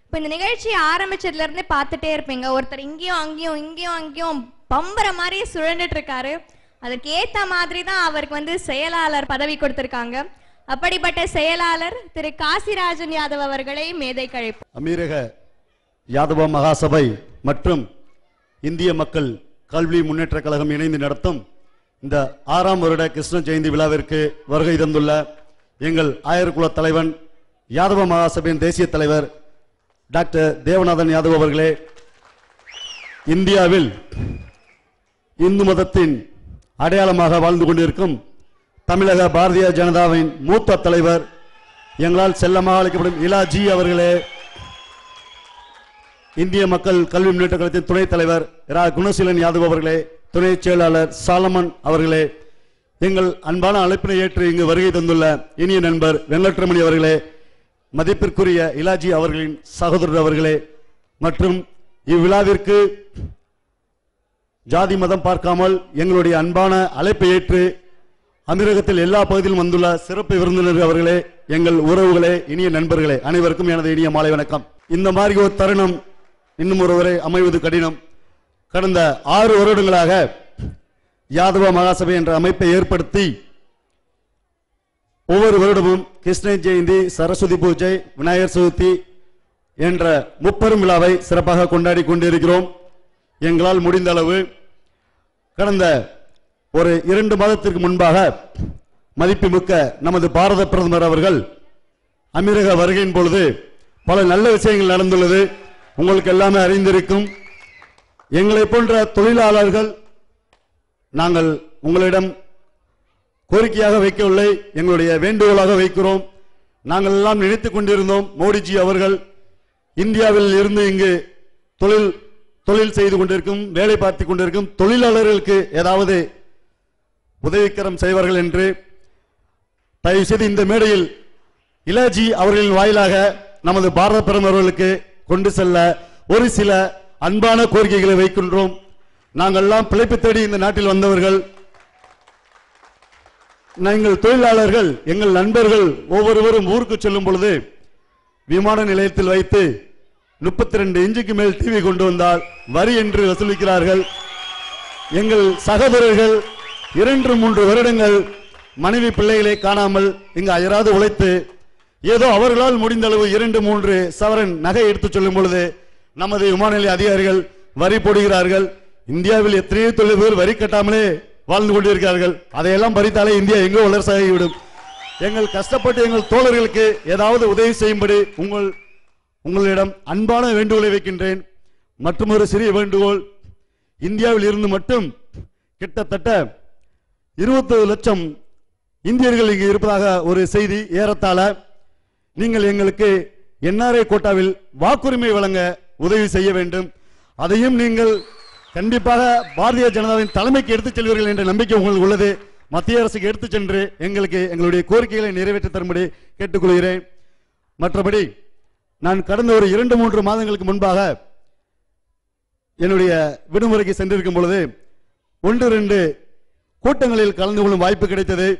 இப்போ இந்த நிகழ்ச்சி ஆரம்பிச்சதுல இருந்து பார்த்துட்டே இருப்பீங்க ஒருத்தர் இங்கேயும் அங்கேயும் இங்கேயும் அங்கேயும் பம்பர மாதிரி சுழண்டுட்டு இருக்காரு அதுக்கு ஏத்த மாதிரி தான் அவருக்கு வந்து செயலாளர் பதவி கொடுத்திருக்காங்க அப்படிப்பட்ட செயலாளர் திரு காசிராஜன் யாதவ் அவர்களை மேதை கழிப்பு அமீரக யாதவ மகாசபை மற்றும் இந்திய மக்கள் கல்வி முன்னேற்றக் கழகம் இணைந்து நடத்தும் இந்த ஆறாம் வருட கிருஷ்ண ஜெயந்தி விழாவிற்கு வருகை தந்துள்ள எங்கள் ஆயர்குல தலைவன் யாதவ மகாசபையின் தேசிய தலைவர் டாக்டர் தேவநாதன் யாதவ் அவர்களே இந்தியாவில் இந்து மதத்தின் அடையாளமாக வாழ்ந்து கொண்டிருக்கும் தமிழக பாரதிய ஜனதாவின் மூத்த தலைவர் எங்களால் செல்லமாக அழைக்கப்படும் இலாஜி அவர்களே இந்திய மக்கள் கல்வி முன்னேற்ற கழகத்தின் துணைத் தலைவர் ரா குணசீலன் யாதவ் அவர்களே துணை செயலாளர் சாலமன் அவர்களே எங்கள் அன்பான அழைப்பினை ஏற்று இங்கு வருகை தந்துள்ள இனிய நண்பர் வெங்கட்ரமணி அவர்களே மதிப்பிற்குரிய இலாஜி அவர்களின் சகோதரர் அவர்களே மற்றும் இவ்விழாவிற்கு ஜாதி மதம் பார்க்காமல் எங்களுடைய அன்பான அழைப்பை ஏற்று அமீரகத்தில் எல்லா பகுதியிலும் வந்துள்ள சிறப்பு விருந்தினர் அவர்களே எங்கள் உறவுகளே இனிய நண்பர்களே அனைவருக்கும் எனது இனிய மாலை வணக்கம் இந்த மாதிரி ஒரு தருணம் இன்னும் ஒருவரை அமைவது கடினம் கடந்த ஆறு வருடங்களாக யாதவ மகாசபை என்ற அமைப்பை ஏற்படுத்தி ஒவ்வொரு வருடமும் கிருஷ்ண ஜெயந்தி சரஸ்வதி பூஜை விநாயகர் சதுர்த்தி என்ற முப்பெரும் விழாவை சிறப்பாக கொண்டாடி கொண்டிருக்கிறோம் எங்களால் முடிந்த அளவு கடந்த ஒரு இரண்டு மாதத்திற்கு முன்பாக மதிப்புமிக்க நமது பாரத பிரதமர் அவர்கள் அமீரக வருகையின் பொழுது பல நல்ல விஷயங்கள் நடந்துள்ளது உங்களுக்கு எல்லாமே அறிந்திருக்கும் எங்களை போன்ற தொழிலாளர்கள் நாங்கள் உங்களிடம் கோரிக்கையாக வைக்கவில்லை எங்களுடைய வேண்டுகோளாக வைக்கிறோம் நாங்கள் எல்லாம் நினைத்துக் கொண்டிருந்தோம் மோடிஜி அவர்கள் இந்தியாவில் இருந்து இங்கு தொழில் தொழில் செய்து கொண்டிருக்கும் வேலை பார்த்து கொண்டிருக்கும் தொழிலாளர்களுக்கு ஏதாவது உதவிக்கரம் செய்வார்கள் என்று தயவு செய்து இந்த மேடையில் இலாஜி அவர்களின் வாயிலாக நமது பாரத பிரதமர்களுக்கு கொண்டு செல்ல ஒரு சில அன்பான கோரிக்கைகளை வைக்கின்றோம் நாங்கள் எல்லாம் பிழைப்பு தேடி இந்த நாட்டில் வந்தவர்கள் எங்கள் தொழிலாளர்கள் எங்கள் நண்பர்கள் ஒவ்வொருவரும் ஊருக்கு செல்லும் பொழுது விமான நிலையத்தில் வைத்து முப்பத்தி ரெண்டு இன்ச்சுக்கு மேல் டிவி கொண்டு வந்தால் வரி என்று வசூலிக்கிறார்கள் எங்கள் சகோதரர்கள் இரண்டு மூன்று வருடங்கள் மனைவி பிள்ளைகளை காணாமல் இங்கு அயராது உழைத்து ஏதோ அவர்களால் முடிந்த அளவு இரண்டு மூன்று சவரன் நகை எடுத்துச் சொல்லும் பொழுது நமது விமான நிலைய அதிகாரிகள் வரி போடுகிறார்கள் இந்தியாவில் எத்தனையோ தொழில் பேர் வரி கட்டாமலே வாழ்ந்து கொண்டிருக்கிறார்கள் அதையெல்லாம் பறித்தாலே இந்தியா எங்கோ வளர்ச்சியாகிவிடும் எங்கள் கஷ்டப்பட்டு எங்கள் தோழர்களுக்கு ஏதாவது உதவி செய்யும்படி உங்கள் உங்களிடம் அன்பான வேண்டுகோளை வைக்கின்றேன் மற்றும் ஒரு சிறிய வேண்டுகோள் இந்தியாவில் இருந்து மட்டும் கிட்டத்தட்ட இருபத்தொரு லட்சம் இந்தியர்கள் இங்கு இருப்பதாக ஒரு செய்தி ஏறத்தாழ நீங்கள் எங்களுக்கு என்ஆர்ஐ கோட்டாவில் வாக்குரிமை வழங்க உதவி செய்ய வேண்டும் அதையும் நீங்கள் கண்டிப்பாக பாரதிய ஜனதாவின் தலைமைக்கு எடுத்துச் செல்வீர்கள் என்ற நம்பிக்கை உங்களுக்கு உள்ளது மத்திய அரசுக்கு எடுத்துச் சென்று எங்களுக்கு எங்களுடைய கோரிக்கைகளை நிறைவேற்றி தரும்படி கேட்டுக்கொள்கிறேன் மற்றபடி நான் கடந்த ஒரு இரண்டு மூன்று மாதங்களுக்கு முன்பாக என்னுடைய விடுமுறைக்கு சென்றிருக்கும் பொழுது ஒன்று ரெண்டு கூட்டங்களில் கலந்து கொள்ளும் வாய்ப்பு கிடைத்தது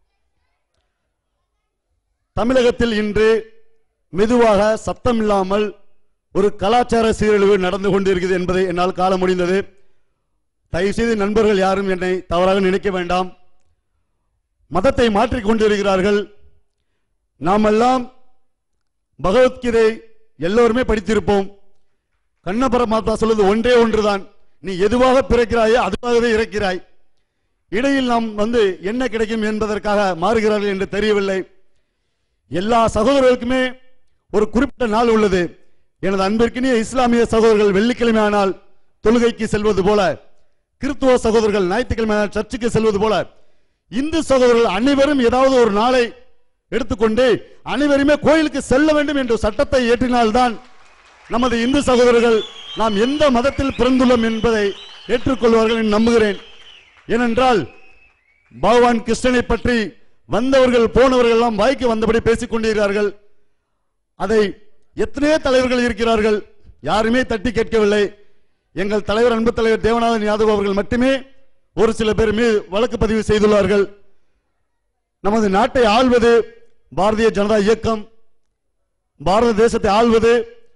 தமிழகத்தில் இன்று மெதுவாக சத்தம் இல்லாமல் ஒரு கலாச்சார சீரழிவு நடந்து கொண்டிருக்கிறது என்பதை என்னால் காண முடிந்தது தயவு செய்து நண்பர்கள் யாரும் என்னை தவறாக நினைக்க வேண்டாம் மதத்தை மாற்றிக் கொண்டிருக்கிறார்கள் நாமெல்லாம் பகவத்கீதை எல்லோருமே படித்திருப்போம் கண்ண பரமாத்மா சொல்வது ஒன்றே ஒன்றுதான் நீ எதுவாக பிறக்கிறாயோ அதுவாகவே இறக்கிறாய் இடையில் நாம் வந்து என்ன கிடைக்கும் என்பதற்காக மாறுகிறார்கள் என்று தெரியவில்லை எல்லா சகோதரர்களுக்குமே ஒரு குறிப்பிட்ட நாள் உள்ளது எனது அன்பிற்கினிய இஸ்லாமிய சகோதரர்கள் வெள்ளிக்கிழமை ஆனால் தொழுகைக்கு செல்வது போல கிறிஸ்துவ சகோதரர்கள் ஞாயிற்றுக்கிழமை ஆனால் சர்ச்சுக்கு செல்வது போல இந்து சகோதரர்கள் அனைவரும் ஏதாவது ஒரு நாளை எடுத்துக்கொண்டு அனைவருமே கோயிலுக்கு செல்ல வேண்டும் என்ற சட்டத்தை ஏற்றினால்தான் நமது இந்து சகோதரர்கள் நாம் எந்த மதத்தில் பிறந்துள்ளோம் என்பதை ஏற்றுக்கொள்வார்கள் என்று நம்புகிறேன் ஏனென்றால் பகவான் கிருஷ்ணனை பற்றி வந்தவர்கள் போனவர்கள் எல்லாம் வாய்க்கு வந்தபடி பேசிக் கொண்டிருக்கிறார்கள் அதை எத்தனையோ தலைவர்கள் இருக்கிறார்கள் யாருமே தட்டி கேட்கவில்லை எங்கள் தலைவர் அன்பு தலைவர் தேவநாதன் யாதவ் அவர்கள் மட்டுமே ஒரு சில பேர் மீது வழக்கு பதிவு செய்துள்ளார்கள் நமது நாட்டை ஆள்வது பாரதிய ஜனதா இயக்கம் பாரத தேசத்தை ஆள்வது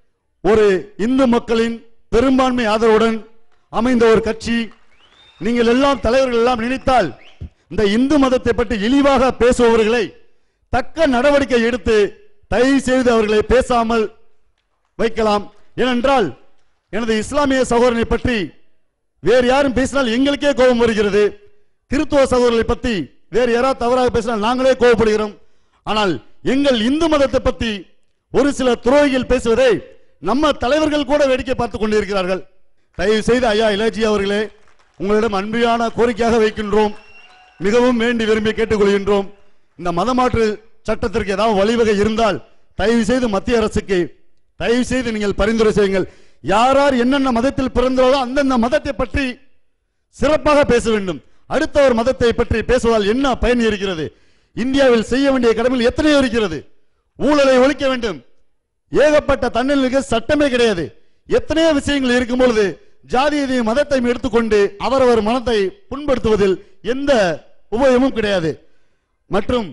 ஒரு இந்து மக்களின் பெரும்பான்மை ஆதரவுடன் அமைந்த ஒரு கட்சி நீங்கள் எல்லாம் தலைவர்கள் எல்லாம் நினைத்தால் இந்த இந்து மதத்தை பற்றி இழிவாக பேசுபவர்களை தக்க நடவடிக்கை எடுத்து தயவு செய்து அவர்களை பேசாமல் வைக்கலாம் ஏனென்றால் எனது இஸ்லாமிய சகோதரனை பற்றி வேறு யாரும் பேசினால் எங்களுக்கே கோபம் வருகிறது கிறிஸ்துவ சகோதரர்களை பற்றி வேறு யாராவது தவறாக பேசினால் நாங்களே கோபப்படுகிறோம் ஆனால் எங்கள் இந்து மதத்தை பற்றி ஒரு சில துரோகிகள் பேசுவதை நம்ம தலைவர்கள் கூட வேடிக்கை பார்த்துக் கொண்டிருக்கிறார்கள் தயவு செய்து ஐயா இளைச்சி அவர்களே உங்களிடம் அன்பியான கோரிக்கையாக வைக்கின்றோம் மிகவும் வேண்டி விரும்பி கேட்டுக்கொள்கின்றோம் இந்த மதமாற்று சட்டத்திற்கு ஏதாவது வழிவகை இருந்தால் தயவு செய்து மத்திய அரசுக்கு தயவு செய்து நீங்கள் பரிந்துரை செய்யுங்கள் யார் யார் என்னென்ன மதத்தில் பிறந்தாரோ அந்தந்த மதத்தை பற்றி சிறப்பாக பேச வேண்டும் அடுத்த ஒரு மதத்தை பற்றி பேசுவதால் என்ன பயன் இருக்கிறது இந்தியாவில் செய்ய வேண்டிய கடமைகள் எத்தனையோ இருக்கிறது ஊழலை ஒழிக்க வேண்டும் ஏகப்பட்ட தன்னலுக்கு சட்டமே கிடையாது எத்தனையோ விஷயங்கள் இருக்கும் பொழுது ஜாதியதையும் மதத்தையும் எடுத்துக்கொண்டு அவரவர் மனத்தை புண்படுத்துவதில் எந்த உபயோகமும் கிடையாது மற்றும்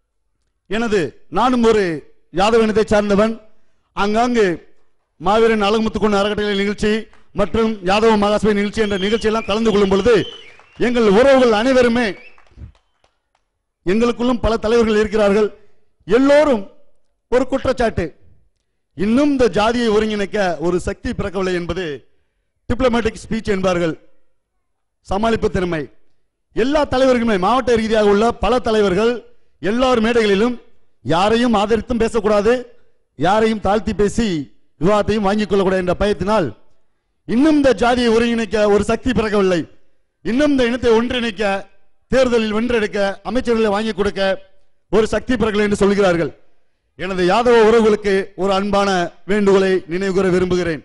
எனது நானும் ஒரு யாதவ இனத்தை சார்ந்தவன் அங்காங்கு மாவீரன் அழகுமுத்துக்குண்டு அறக்கட்டளை நிகழ்ச்சி மற்றும் யாதவ மகாசபை நிகழ்ச்சி என்ற நிகழ்ச்சியெல்லாம் கலந்து கொள்ளும் பொழுது எங்கள் உறவுகள் அனைவருமே எங்களுக்குள்ளும் பல தலைவர்கள் இருக்கிறார்கள் எல்லோரும் ஒரு குற்றச்சாட்டு இன்னும் இந்த ஜாதியை ஒருங்கிணைக்க ஒரு சக்தி பிறக்கவில்லை என்பது டிப்ளமேட்டிக் ஸ்பீச் என்பார்கள் சமாளிப்பு திறமை எல்லா தலைவர்களுமே மாவட்ட ரீதியாக உள்ள பல தலைவர்கள் எல்லார் மேடைகளிலும் யாரையும் ஆதரித்தும் பேசக்கூடாது யாரையும் தாழ்த்தி பேசி விவாதத்தையும் வாங்கிக் கொள்ளக்கூடாது என்ற பயத்தினால் இன்னும் இந்த ஜாதியை ஒருங்கிணைக்க ஒரு சக்தி பிறக்கவில்லை இன்னும் இந்த இனத்தை ஒன்றிணைக்க தேர்தலில் வென்றெடுக்க அமைச்சர்களை வாங்கி கொடுக்க ஒரு சக்தி பிறக்கவில்லை என்று சொல்கிறார்கள் எனது யாதவ உறவுகளுக்கு ஒரு அன்பான வேண்டுகோளை நினைவுகூர விரும்புகிறேன்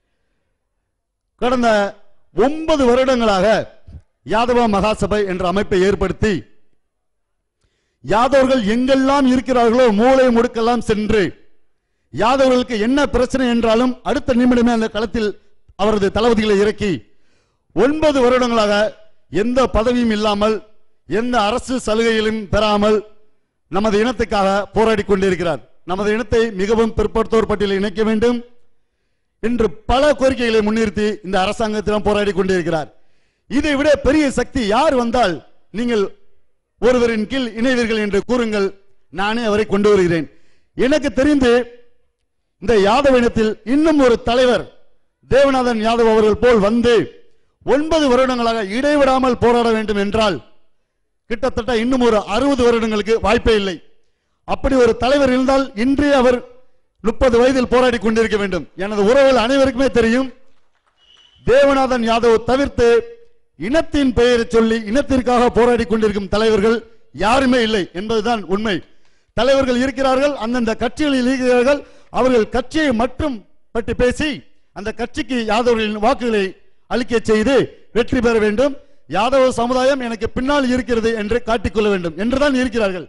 கடந்த ஒன்பது வருடங்களாக யாதவ மகாசபை என்ற அமைப்பை ஏற்படுத்தி யாதவர்கள் எங்கெல்லாம் இருக்கிறார்களோ மூளை முடுக்கெல்லாம் சென்று யாதவர்களுக்கு என்ன பிரச்சனை என்றாலும் அடுத்த நிமிடமே அந்த களத்தில் அவரது தளபதிகளை இறக்கி ஒன்பது வருடங்களாக எந்த பதவியும் இல்லாமல் எந்த அரசு சலுகைகளும் பெறாமல் நமது இனத்துக்காக போராடி கொண்டிருக்கிறார் நமது இனத்தை மிகவும் பிற்படுத்தோர் பட்டியலில் இணைக்க வேண்டும் என்று பல கோரிக்கைகளை முன்னிறுத்தி இந்த அரசாங்கத்திடம் போராடி கொண்டிருக்கிறார் இதை விட பெரிய சக்தி யார் வந்தால் நீங்கள் ஒருவரின் கீழ் இணைவீர்கள் என்று கூறுங்கள் நானே அவரை கொண்டு வருகிறேன் எனக்கு தெரிந்து இந்த யாதவ இனத்தில் இன்னும் ஒரு தலைவர் தேவநாதன் யாதவ் அவர்கள் போல் வந்து ஒன்பது வருடங்களாக இடைவிடாமல் போராட வேண்டும் என்றால் கிட்டத்தட்ட இன்னும் ஒரு அறுபது வருடங்களுக்கு வாய்ப்பே இல்லை அப்படி ஒரு தலைவர் இருந்தால் இன்றே அவர் முப்பது வயதில் போராடி கொண்டிருக்க வேண்டும் எனது உறவுகள் அனைவருக்குமே தெரியும் தேவநாதன் யாதவ் தவிர்த்து இனத்தின் பெயரை சொல்லி இனத்திற்காக போராடி கொண்டிருக்கும் தலைவர்கள் யாருமே இல்லை என்பதுதான் உண்மை தலைவர்கள் இருக்கிறார்கள் அந்தந்த கட்சிகளில் இருக்கிறார்கள் அவர்கள் கட்சியை மட்டும் பற்றி பேசி அந்த கட்சிக்கு யாதவர்களின் வாக்குகளை அளிக்க செய்து வெற்றி பெற வேண்டும் யாதவ சமுதாயம் எனக்கு பின்னால் இருக்கிறது என்று காட்டிக்கொள்ள வேண்டும் என்றுதான் இருக்கிறார்கள்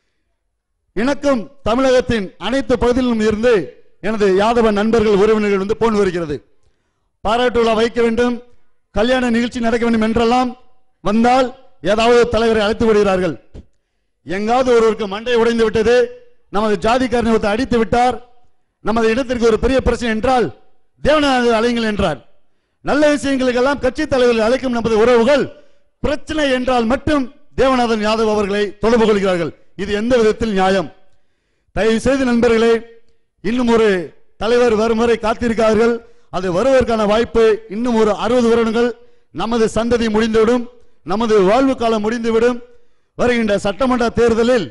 எனக்கும் தமிழகத்தின் அனைத்து பகுதிகளிலும் இருந்து எனது யாதவ நண்பர்கள் உறவினர்கள் வந்து போன் வருகிறது பாராட்டு விழா வைக்க வேண்டும் கல்யாண நிகழ்ச்சி நடக்க வேண்டும் என்றெல்லாம் வந்தால் ஏதாவது தலைவரை அழைத்து விடுகிறார்கள் எங்காவது ஒருவருக்கு மண்டை உடைந்து விட்டது நமது ஜாதிக்காரனை ஒருத்தர் அடித்து விட்டார் நமது இடத்திற்கு ஒரு பெரிய பிரச்சனை என்றால் தேவநாத அழைங்கள் என்றார் நல்ல விஷயங்களுக்கெல்லாம் கட்சி தலைவர்கள் அழைக்கும் நமது உறவுகள் பிரச்சனை என்றால் மட்டும் தேவநாதன் யாதவ் அவர்களை தொடர்பு கொள்கிறார்கள் இது எந்த விதத்தில் நியாயம் தயவு செய்து நண்பர்களே இன்னும் ஒரு தலைவர் வரும் வரை காத்திருக்கிறார்கள் அது வருவதற்கான வாய்ப்பு இன்னும் ஒரு அறுபது வருடங்கள் நமது சந்ததி முடிந்துவிடும் நமது வாழ்வு காலம் முடிந்துவிடும் வருகின்ற சட்டமன்ற தேர்தலில்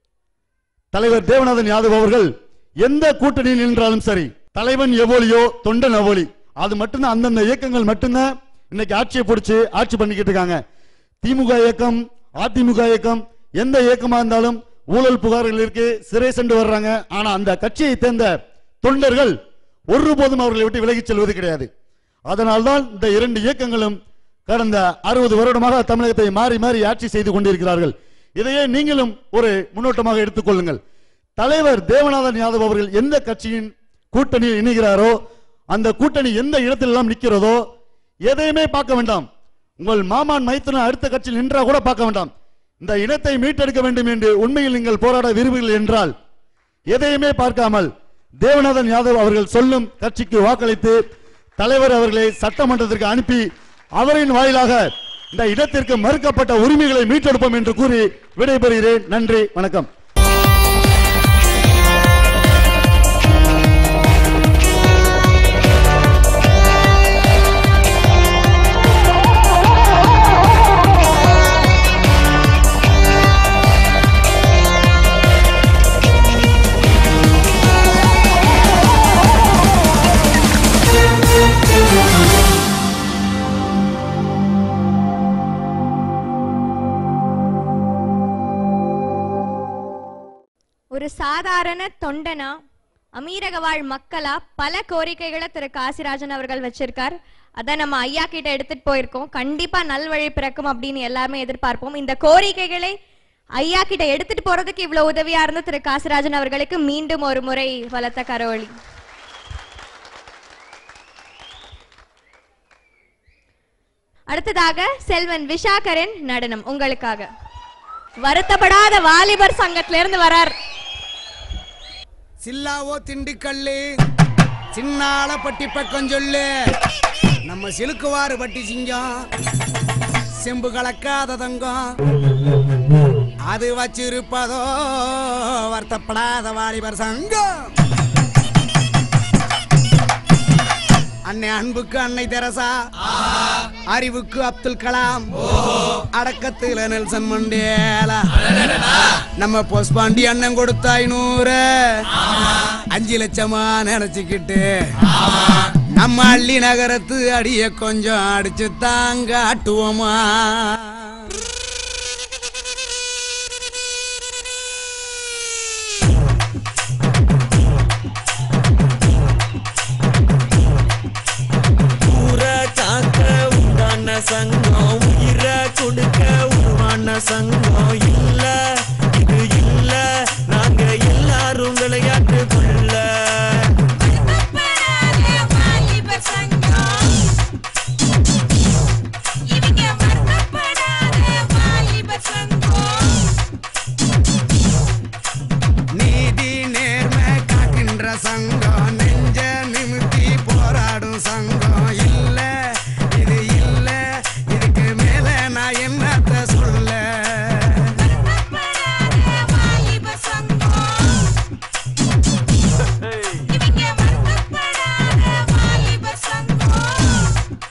தலைவர் தேவநாதன் யாதவ் அவர்கள் எந்த கூட்டணியில் நின்றாலும் சரி தலைவன் எவ்வளியோ தொண்டன் எவ்வளி அது மட்டும்தான் அந்தந்த இயக்கங்கள் மட்டும்தான் இன்னைக்கு ஆட்சியை பிடிச்சு ஆட்சி பண்ணிக்கிட்டு இருக்காங்க திமுக இயக்கம் அதிமுக இயக்கம் எந்த இயக்கமா இருந்தாலும் ஊழல் புகார்கள் இருக்கு சிறை சென்று வர்றாங்க ஆனா அந்த கட்சியை சேர்ந்த தொண்டர்கள் ஒருபோதும் அவர்களை விட்டு விலகிச் செல்வது கிடையாது அதனால்தான் இந்த இரண்டு இயக்கங்களும் கடந்த அறுபது வருடமாக தமிழகத்தை மாறி மாறி ஆட்சி செய்து கொண்டிருக்கிறார்கள் இதையே நீங்களும் ஒரு முன்னோட்டமாக எடுத்துக்கொள்ளுங்கள் தலைவர் தேவநாதன் யாதவ் அவர்கள் எந்த கட்சியின் கூட்டணியில் இணைகிறாரோ அந்த கூட்டணி எந்த இடத்திலெல்லாம் நிற்கிறதோ எதையுமே பார்க்க வேண்டாம் உங்கள் மாமான் மைத்துன அடுத்த கட்சியில் நின்றா கூட பார்க்க வேண்டாம் இந்த இனத்தை மீட்டெடுக்க வேண்டும் என்று உண்மையில் நீங்கள் போராட விரும்புகிறீர்கள் என்றால் எதையுமே பார்க்காமல் தேவநாதன் யாதவ் அவர்கள் சொல்லும் கட்சிக்கு வாக்களித்து தலைவர் அவர்களை சட்டமன்றத்திற்கு அனுப்பி அவரின் வாயிலாக இந்த இடத்திற்கு மறுக்கப்பட்ட உரிமைகளை மீட்டெடுப்போம் என்று கூறி விடைபெறுகிறேன் நன்றி வணக்கம் ஒரு சாதாரண தொண்டனா அமீரக வாழ் மக்களா பல கோரிக்கைகளை திரு காசிராஜன் அவர்கள் வச்சிருக்கார் அதை நம்ம ஐயா கிட்ட எடுத்துட்டு போயிருக்கோம் கண்டிப்பா நல்வழி பிறக்கும் அப்படின்னு எல்லாருமே எதிர்பார்ப்போம் இந்த கோரிக்கைகளை ஐயா கிட்ட எடுத்துட்டு போறதுக்கு இவ்வளவு உதவியா இருந்த திரு காசிராஜன் அவர்களுக்கு மீண்டும் ஒரு முறை பலத்த கரவொலி அடுத்ததாக செல்வன் விஷாகரின் நடனம் உங்களுக்காக வருத்தப்படாத வாலிபர் சங்கத்துல இருந்து வரார் சில்லாவோ திண்டுக்கல்லு சின்னால பட்டி பக்கம் சொல்லு நம்ம சிலுக்குவாறு பட்டி சிங்கம் செம்பு கலக்காத தங்கம் அது வச்சிருப்பதோ வருத்தப்படாத வாலிபர் சங்கம் அன்னை அன்புக்கு அன்னை தெரசா அறிவுக்கு அப்துல் கலாம் அடக்கத்துல நெல்சன் மண்டேலா நம்ம போஸ்பாண்டி அண்ணன் கொடுத்த ஐநூறு அஞ்சு லட்சமா நினைச்சுக்கிட்டு நம்ம அள்ளி நகரத்து அடிய கொஞ்சம் அடிச்சு தாங்க ஆட்டுவோமா ஊர காக்க உண்டான சங்கம் உயிர கொடுக்க உருவான சங்கம் இல்ல இது இல்ல நாங்க எல்லாரும் விளையாட்டு கொள்ள வருத்தப்படாத வாலிபர் சங்கம். இவங்க வருத்தப்படாத வாலிபர் சங்கம். நீதி நேர்மை காக்கின்ற சங்கம் நெஞ்ச நிமித்தி போராடும் சங்கம் இல்ல இது இல்ல இதுக்கு மேல நான் என்னத்த சொல்ல வருத்தப்படாத வாலிபர் சங்கம். இவங்க வருத்தப்படாத வாலிபர் சங்கம்.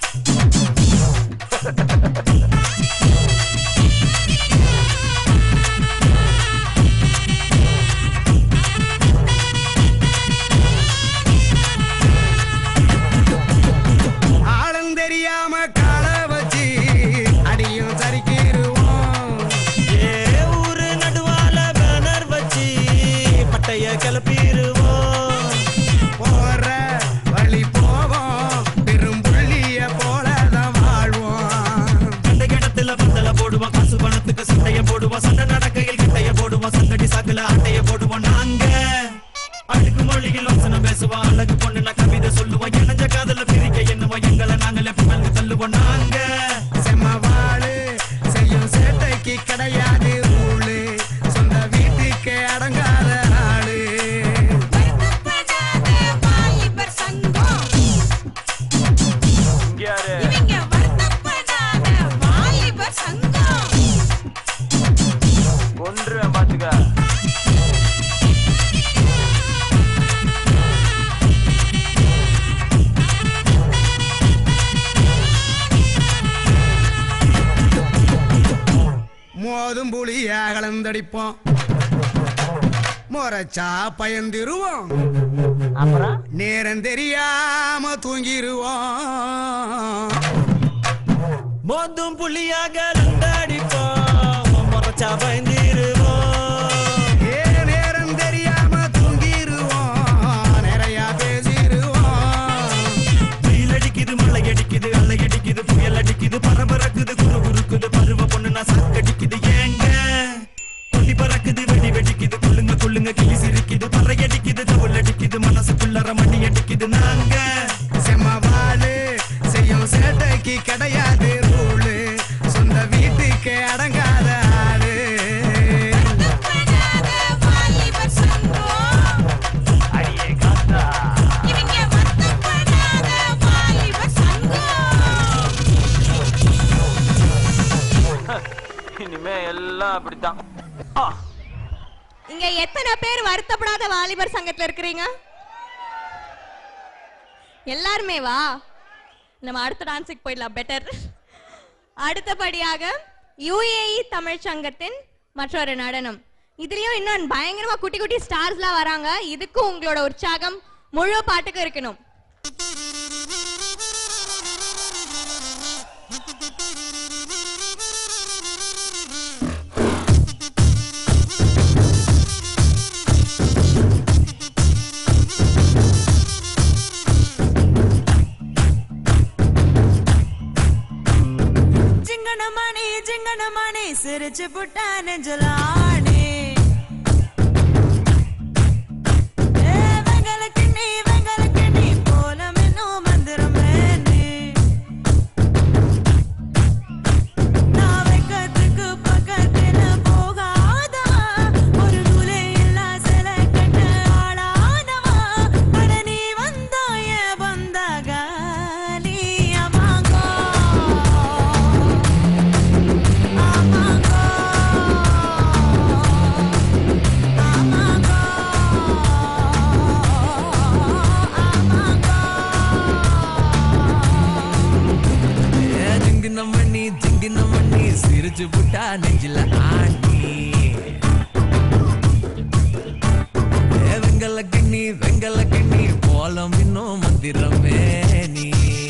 ஆளும் தெரியாம கால வச்சு அடியும் சரிக்கிருவோம் ஏ ஊரு நடுவால பேனர் வச்சு பட்டைய கிளப்பிடுவோம் போற வழி போவோம் பெரும் புள்ளிய போலதான் வாழ்வோம் கண்ட கிடத்துல பந்தல போடுவோம் காசு பணத்துக்கு சண்டைய போடுவோம் சண்டை நடக்கையில் கிட்டைய போடுவோம் சங்கடி சாக்குல அட்டைய போடுவோம் நாங்க அழுக்கு மொழியில் வசனம் பேசுவோம் அழகு பொண்ணு நான் கவிதை சொல்லுவோம் இணைஞ்ச காதல பிரிக்க என்னவோம் எங்களை நாங்களே புகழ்ந்து தள்ளுவோம் நாங்க செம்ம வாழு செய்யும் சேட்டைக்கு கிடையாது ஊழு சொந்த வீட்டுக்கு அடங்காத ஆளு வருத்தப்படாத வாலிபர் சங்கம். இவங்க வருத்தப்படாத வாலிபர் சங்கம் ஒன்று பாத்துக்க மோதும் புளிய கலந்தடிப்போம் முறைச்சா பயந்திருவோம் நேரம் தெரியாம தூங்கிருவோம் மோதும் புள்ளியாக அடிப்போம் முறைச்சா பயந்திருவோம் ஏ நேரம் தெரியாம தூங்கிருவோம் நிறைய பேசிருவோம் வெயில் அடிக்குது மழை அடிக்குது அலை அடிக்குது புயல் அடிக்குது பரபரக்குது குறு குறுக்குது பருவ பொண்ணு நான் சாக்கடிக்குது ஏங்க கொடி பறக்குது வெடி வெடிக்குது குள்ளுங்க குள்ளுங்க கிளி சிரிக்குது பறை அடிக்குது தவுள் அடிக்குது மனசுக்குள்ளற மணி அடிக்குது நாங்க செம்ம வாழு செய்யும் சேட்டைக்கு கிடையாது ரூலு சொந்த வீட்டுக்கு அடங்காத ஆளு வருத்தப்படாத வாலிபர் சங்கம் அடியே காசு எல்லாம் அப்படித்தான் ஆ, இங்க எத்தனை பேர் வருத்தப்படாத வாலிபர் சங்கத்துல இருக்கிறீங்க எல்லாருமே வா நம்ம அடுத்த டான்ஸுக்கு போயிடலாம் பெட்டர் அடுத்தபடியாக யுஏஇ தமிழ் சங்கத்தின் மற்றொரு நடனம் இதுலயும் இன்னும் பயங்கரமா குட்டி குட்டி ஸ்டார்ஸ்லாம் வராங்க இதுக்கும் உங்களோட உற்சாகம் முழு பாட்டுக்கு இருக்கணும் ஜிங்கனமணி ஜிங்கனமணி சிரிச்சு புட்டா நெஞ்சலாடி ஏ வெங்கல கிண்ணி வெங்கல கிண்ணி போல மின்னும் மந்திரமே நீ நான் வைக்கத்துக்கு பக்கத்துல போகாதா ஒரு நூலே இல்லா சில கட்ட ஆளானவா அட நீ வந்தாய வந்தாக நீ அமாங்கோ அமாங்கோ அமாங்கோ அமாங்கோ ஏ ஜிங்கின மண்ணி ஜிங்கின மண்ணி சிரிச்சு புட்டா நெஞ்சில ஆண்டி ஏ வெங்கல கிண்ணி வெங்கல கிண்ணி போலம் இன்னும் மந்திரமே நீ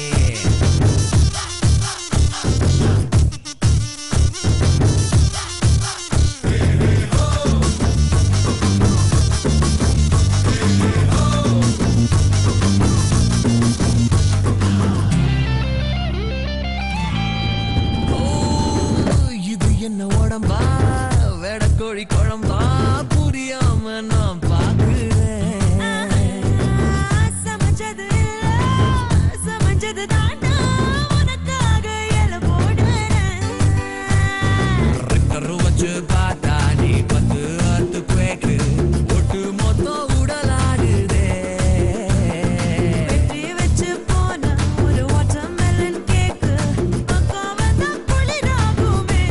ஓ, இது என்ன உடம்பா வெடக்கோழி குழம்பா புரியாம நான் பாக்குறேன் சமைச்சது இல்ல சமைச்சது தாண்டா உனக்காக எல போடுறேன் ரெக்கரு வச்சு பார்த்தா நீ வந்து அத்து குவேக்கு ஒட்டு மொத்தம் உடலாடுதே வெற்றி வச்சு போன ஒரு வாட்டர்மெலன் கேக்கு அக்கா வந்தா குளிராகுமே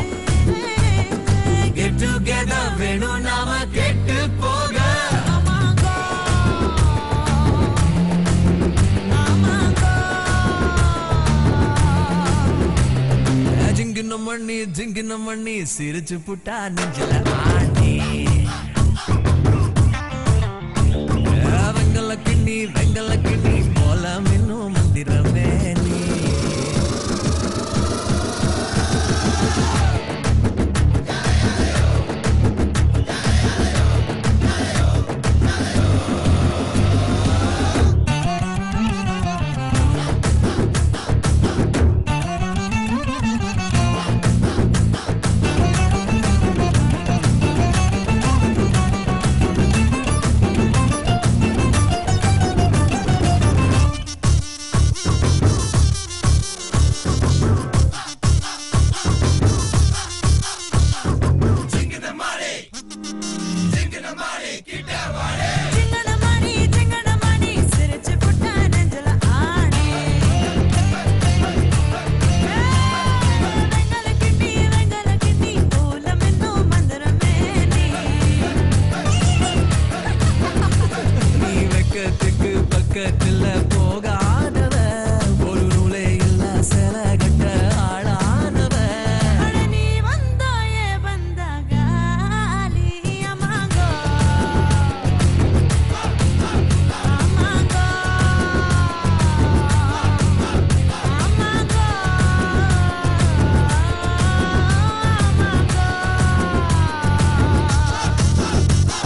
கெட் டுகெதர் வேணும் நாம கெட்டு போக அமாங்கோ அமாங்கோ ஜிங்கின மண்ணி ஜிங்கின மண்ணி சிரிச்சு புட்டா நெஞ்சில ஆண்டி ஏ, வெங்கல கிண்ணி வெங்கல கிண்ணி போல மின்னும் மந்திரமே நீ சிங்கனமணி சிங்கனமணி சிரிச்சு புட்டா நெஞ்சல ஆடி வெங்கல கிண்ணி வெங்கல கிண்ணி போல மின்னும் மந்திரமே நீ நீ வெக்கத்துக்கு பக்கத்துல போகாதவ ஒரு நூலே இல்ல சில கட்ட ஆளானவ அட நீ வந்தாயே வந்தாக ஆலி அமாங்கோ அமாங்கோ அமாங்கோ அமாங்கோ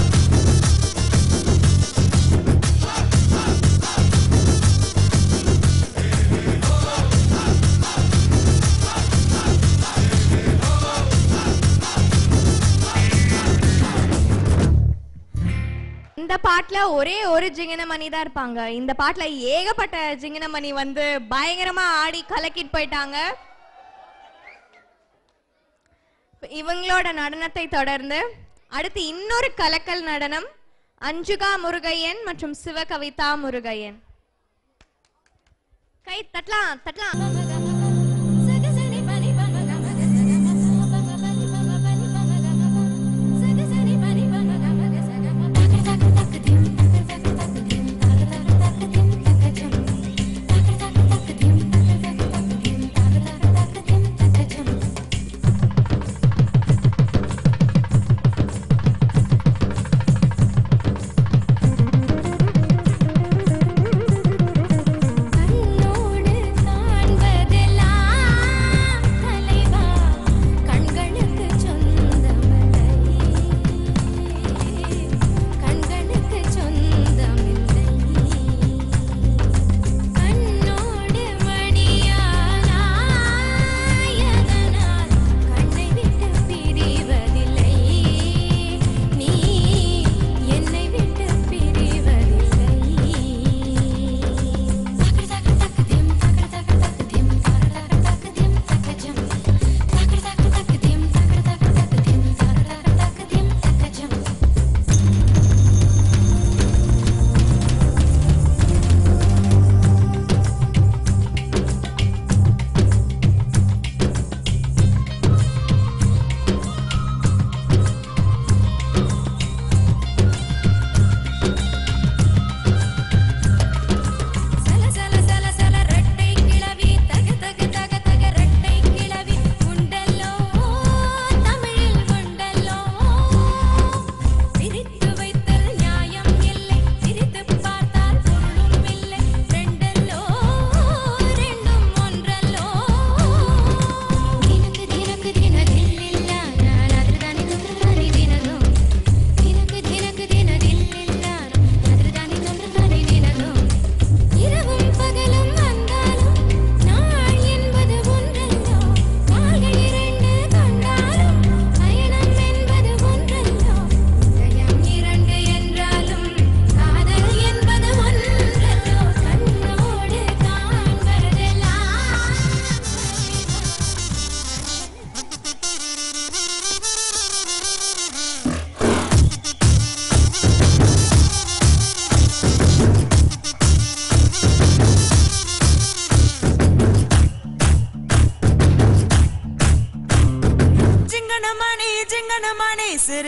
இந்த பாட்டுல ஒரே ஒரு ஜிங்கனமணி தான் இருப்பாங்க இந்த பாட்டுல ஏகப்பட்ட ஜிங்கனமணி வந்து பயங்கரமா ஆடி கலக்கிட்டு போயிட்டாங்க இவங்களோட நடனத்தை தொடர்ந்து அடுத்து இன்னொரு கலக்கல் நடனம் அஞ்சுகா முருகையன் மற்றும் சிவகவிதா முருகையன் கை தட்டலாம் தட்டலாம்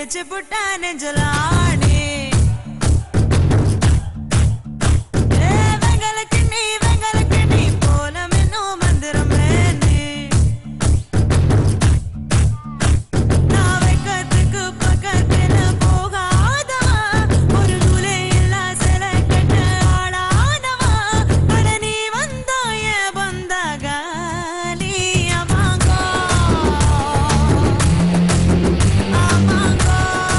சிரிச்சு புட்டா நெஞ்சலானே ஏ வெங்கல கிண்ணி வெங்கல கிண்ணி போல மின்னும் மந்திரமே நீ நான் வைக்கிறதுக்கு பக்கத்துல போகாதா ஒரு நூலே இல்லா சில கெட்ட ஆளாதவா அட நீ வந்தா என் பந்தாக நீ அமாங்கோ அமாங்கோ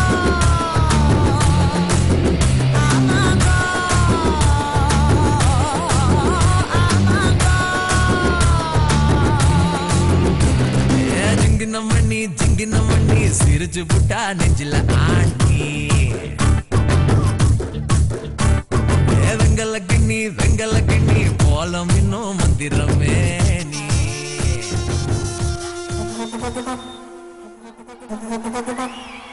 அமாங்கோ அமாங்கோ ஏ ஜிங்கின மண்ணி ஜிங்கின மண்ணி சிரிச்சு புட்டா நெஞ்சில ஆட்டி ஏ வெங்கல கிண்ணி வெங்கல கிண்ணி போலம் இன்னும் மந்திரமே நீ Thank you.